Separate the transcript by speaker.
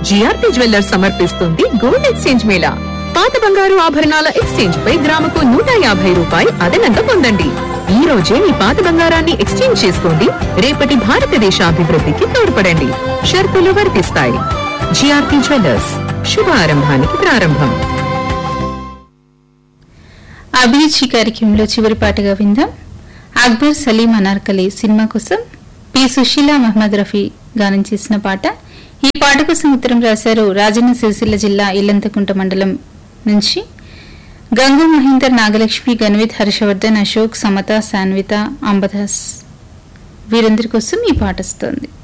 Speaker 1: GRP jewellers సమర్పిస్తుంది gold exchange mela పాత బంగారు ఆభరణాల ఎక్స్చేంజ్ పై గ్రాముకు నూట యాభై రూపాయి అదనంగా పొందండి ఈ రోజే మీ పాత బంగారాన్ని ఎక్స్చేంజ్ చేసుకోండి రేపటి భారతదేశ అభివృద్ధికి తోడ్పడండి షరతులు వర్తిస్తాయి జిఆర్పి జ్యువెల్లర్స్ శుభారంభానికి ప్రారంభం
Speaker 2: అభిరుచి కార్యక్రమంలో చివరి పాటగా విందాం అక్బర్ సలీం అనార్కలి సినిమా కోసం పి సుశీల మహమ్మద్ రఫీ గానం చేసిన పాట ఈ పాట కోసం ఉత్తరం రాశారు రాజన్న సిరిసిల్ల జిల్లా ఇల్లంతకుంట మండలం నుంచి గంగు మహేందర్ నాగలక్ష్మి గణవిత్ హర్షవర్ధన్ అశోక్ సమత సాన్విత అంబదాస్ వీరందరి కోసం ఈ పాట వస్తోంది